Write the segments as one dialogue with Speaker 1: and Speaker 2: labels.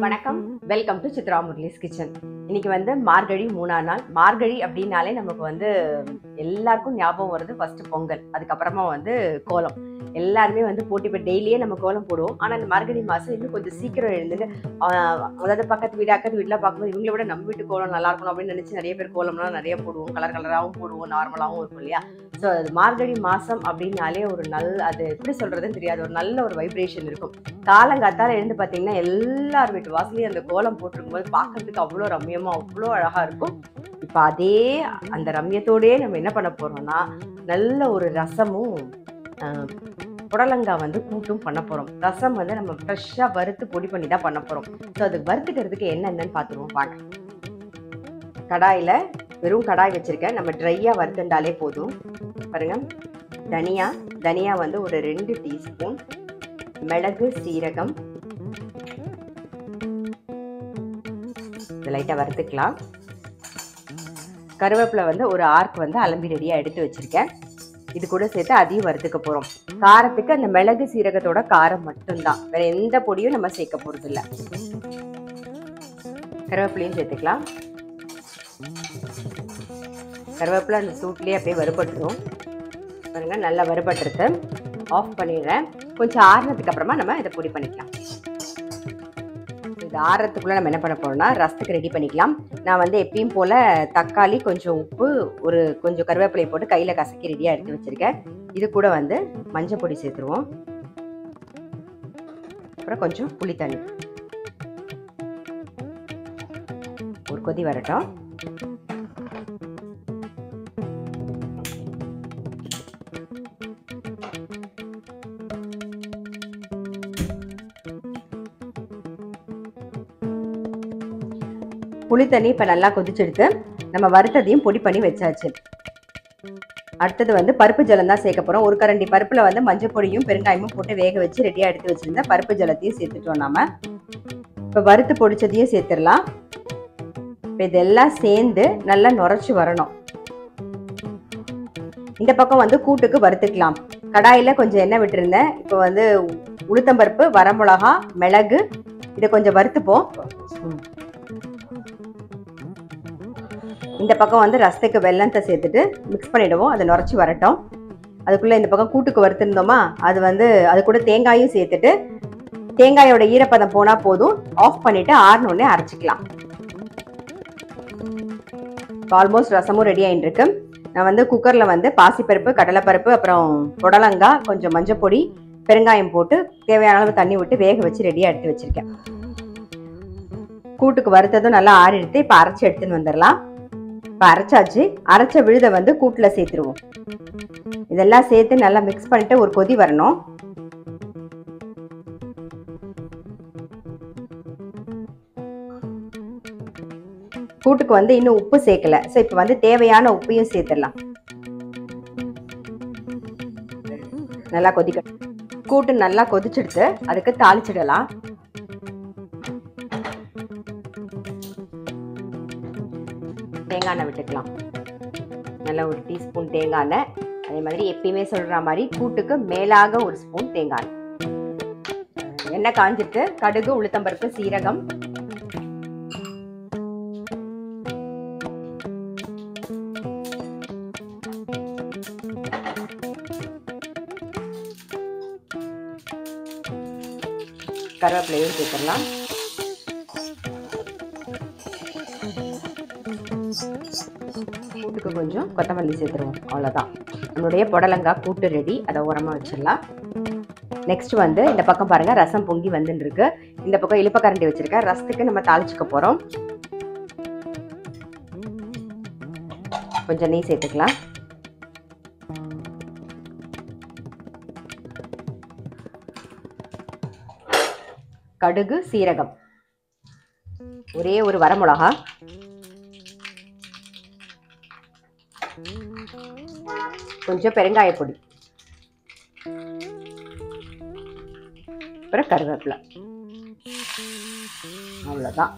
Speaker 1: வணக்கம் welcome to Chitra Murali's kitchen இன்னைக்கு வந்து மார்கழி மூணாம் நாள் மார்கழி அப்படின்னாலே நமக்கு வந்து எல்லாருக்கும் ஞாபகம் வருது ஃபர்ஸ்ட் பொங்கல் அதுக்கப்புறமா வந்து கோலம் எல்லாருமே வந்து போட்டி போய் டெய்லியே நம்ம கோலம் போடுவோம் ஆனால் இந்த மார்கழி மாதம் இன்னும் கொஞ்சம் சீக்கிரம் எழுந்துட்டு ஆஹ், அதாவது பக்கத்து வீடு அக்கத்து வீட்டில் பார்க்கும்போது இவங்களை விட நம்ம வீட்டு கோலம் நல்லா இருக்கணும் அப்படின்னு நினச்சி நிறைய பேர் கோலம்லாம் நிறைய போடுவோம் கலர் கலராகவும் போடுவோம் நார்மலாகவும் இருக்கும் இல்லையா ஸோ அது மார்கழி மாதம் அப்படின்னாலே ஒரு நல்ல அது எப்படி சொல்கிறதுன்னு தெரியாது ஒரு நல்ல ஒரு வைப்ரேஷன் இருக்கும் காலங்காத்தால எழுந்து பார்த்தீங்கன்னா எல்லார் வீட்டு வாசலையும் அந்த கோலம் போட்டிருக்கும் போது பார்க்கறதுக்கு அவ்வளோ ரம்யமாக அவ்வளோ அழகாக இருக்கும் இப்போ அதே அந்த ரம்யத்தோடயே நம்ம என்ன பண்ண போகிறோம்னா நல்ல ஒரு ரசமும் ஆஹ், புடலங்காய் வந்து கூட்டும் பண்ண போகிறோம் ரசம் வந்து நம்ம ஃப்ரெஷ்ஷாக வறுத்து பொடி பண்ணி தான் பண்ண போகிறோம் ஸோ அது வறுத்துக்கிறதுக்கு என்னென்னு பார்த்துருவோம் வாங்க கடாயில் வெறும் கடாய் வச்சுருக்கேன் நம்ம ட்ரையாக வறுத்துண்டாலே போதும் பாருங்க தனியா தனியா வந்து ஒரு ரெண்டு டீஸ்பூன் மிளகு சீரகம் லைட்டாக வறுத்துக்கலாம் கருவேப்பிலை வந்து ஒரு ஆர்க் வந்து அலம்பி ரெடியாக எடுத்து வச்சுருக்கேன் இது கூட சேர்த்து அதையும் வறுத்துக்க போகிறோம் காரத்துக்கு அந்த மிளகு சீரகத்தோட காரம் மட்டும்தான் வேற எந்த பொடியும் நம்ம சேர்க்க போகிறது இல்லை கருவேப்பிலையும் சேர்த்துக்கலாம் கருவேப்பிலை அந்த சூட்லேயே அப்படியே வறுபட்டுரும் பாருங்க நல்லா வறுபட்டுருது ஆஃப் பண்ணிடுறேன் கொஞ்சம் ஆறுனதுக்கு அப்புறமா நம்ம இதை பொடி பண்ணிக்கலாம் இது ஆறுறதுக்குள்ள நம்ம என்ன பண்ண போறோம்னா ரசத்துக்கு ரெடி பண்ணிக்கலாம் நான் வந்து எப்பயும் போல தக்காளி கொஞ்சம் உப்பு ஒரு கொஞ்சம் கருவேப்பிலை போட்டு கையில் கசக்கி ரெடியாக எடுத்து வச்சிருக்கேன் இது கூட வந்து மஞ்சள் பொடி சேர்த்துருவோம் அப்புறம் கொஞ்சம் புளி தண்ணி ஒரு கொதி வரட்டும் புளி தண்ணி இப்போ நல்லா கொதிச்செடுத்து நம்ம வறுத்ததையும் பொடி பண்ணி வச்சாச்சு அடுத்தது வந்து பருப்பு ஜலம் தான் சேர்க்க போகிறோம் ஒரு கரண்டி பருப்பில் வந்து மஞ்சள் பொடியும் பெருங்காயமும் போட்டு வேக வச்சு ரெடியாக எடுத்து வச்சுருந்தா பருப்பு ஜலத்தையும் சேர்த்துட்டோம் நாம இப்போ வறுத்து பொடிச்சதையும் சேர்த்துடலாம் இப்போ இதெல்லாம் சேர்ந்து நல்லா நுரைச்சி வரணும் இந்த பக்கம் வந்து கூட்டுக்கு வறுத்துக்கலாம் கடாயில் கொஞ்சம் எண்ணெய் விட்டுருந்தேன் இப்போ வந்து உளுத்தம்பருப்பு வரமிளகா மிளகு இதை கொஞ்சம் வறுத்துப்போம் ம். இந்த பக்கம் வந்து ரசத்துக்கு வெல்லத்தை சேர்த்துட்டு மிக்ஸ் பண்ணிடுவோம் அதை நுரைச்சி வரட்டும் அதுக்குள்ளே இந்த பக்கம் கூட்டுக்கு வறுத்துருந்தோமா அது வந்து அது கூட தேங்காயும் சேர்த்துட்டு தேங்காயோட ஈரப்பதம் போனால் போதும் ஆஃப் பண்ணிவிட்டு ஆறுனோடனே அரைச்சிக்கலாம் ஆல்மோஸ்ட் ரசமும் ரெடி ஆகிட்டு இருக்கு நான் வந்து குக்கரில் வந்து பாசிப்பருப்பு கடலைப்பருப்பு அப்புறம் புடலங்காய் கொஞ்சம் மஞ்சள் பொடி பெருங்காயம் போட்டு தேவையான அளவு தண்ணி விட்டு வேக வச்சு ரெடியாக எடுத்து வச்சிருக்கேன் கூட்டுக்கு வறுத்ததும் நல்லா ஆறி எடுத்து இப்போ அரைச்சி எடுத்துன்னு வந்துடலாம் இப்போ அரைச்சாச்சு அரைச்ச விழுதை வந்து கூட்டில் சேர்த்துருவோம் இதெல்லாம் சேர்த்து நல்லா மிக்ஸ் பண்ணிட்டு ஒரு கொதி வரணும் கூட்டுக்கு வந்து இன்னும் உப்பு சேர்க்கல ஸோ இப்போ வந்து தேவையான உப்பையும் சேர்த்துடலாம் நல்லா கொதிக்க கூட்டு நல்லா கொதிச்செடுத்து அதுக்கு தாளிச்சிடலாம் தேங்காய் எண்ணெய் விட்டுக்கலாம் நல்லா ஒரு டீஸ்பூன் தேங்காய் எண்ணெய் அதே மாதிரி எப்பயுமே சொல்ற மாதிரி கூட்டுக்கு மேலாக ஒரு ஸ்பூன் தேங்காய் எண்ணெய் எண்ணெய் காஞ்சிட்டு கடுகு உளுத்தம்பருப்பு சீரகம் கருவேப்பிலையும் சேர்த்துடலாம் கூட்டுக்கு கொஞ்சம் கொத்தமல்லி சேர்த்துருவோம் அவ்வளோதான் நம்மளுடைய புடலங்காய் கூட்டு ரெடி அதை உரமாக வச்சிடலாம் நெக்ஸ்ட் வந்து இந்த பக்கம் பாருங்க ரசம் பொங்கி வந்துன்னு இருக்கு இந்த பக்கம் இழுப்பக்கரண்டி வச்சிருக்கேன் ரசத்துக்கு நம்ம தாளிச்சுக்க போகிறோம் கொஞ்சம் நெய் சேர்த்துக்கலாம் கடுகு சீரகம் ஒரே ஒரு வரமிளகா கொஞ்சம் பெருங்காய பொடி அப்புறம் கருவேப்பிலை அவ்வளோதான்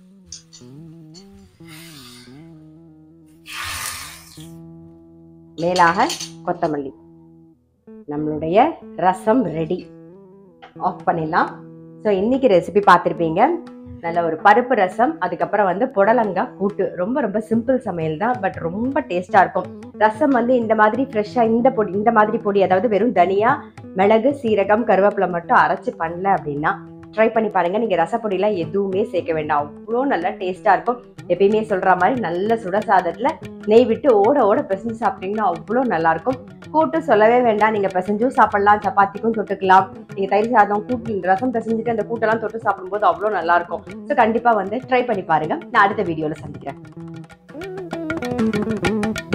Speaker 1: மேலாக கொத்தமல்லி நம்மளுடைய ரசம் ரெடி ஆஃப் பண்ணிடலாம் ஸோ இன்னைக்கு ரெசிபி பார்த்துருப்பீங்க நல்ல ஒரு பருப்பு ரசம் அதுக்கப்புறம் வந்து புடலங்காய் கூட்டு ரொம்ப ரொம்ப சிம்பிள் சமையல் தான் பட் ரொம்ப டேஸ்ட்டாக இருக்கும் ரசம் வந்து இந்த மாதிரி ஃப்ரெஷ்ஷாக இந்த பொடி இந்த மாதிரி பொடி அதாவது வெறும் தனியா மிளகு சீரகம் கருவேப்பிலை மட்டும் அரைச்சி பண்ணல அப்படின்னா ட்ரை பண்ணி பாருங்க நீங்க ரசப்பொடிலாம் எதுவுமே சேர்க்க வேண்டாம் அவ்வளோ நல்லா டேஸ்டா இருக்கும் எப்பயுமே சொல்ற மாதிரி நல்ல சுட சாதத்துல நெய் விட்டு ஓட ஓட பிசைஞ்சு சாப்பிட்டீங்கன்னா அவ்வளோ நல்லா இருக்கும் கூட்டு சொல்லவே வேண்டாம் நீங்க பிசைஞ்சும் சாப்பிடலாம் சப்பாத்திக்கும் தொட்டுக்கலாம் நீங்க தயிர் சாதம் கூட்டு ரசம் பிசைஞ்சுட்டு அந்த கூட்டெல்லாம் தொட்டு சாப்பிடும்போது அவ்வளோ நல்லா இருக்கும் ஸோ கண்டிப்பா வந்து ட்ரை பண்ணி பாருங்க நான் அடுத்த வீடியோல சந்திக்கிறேன்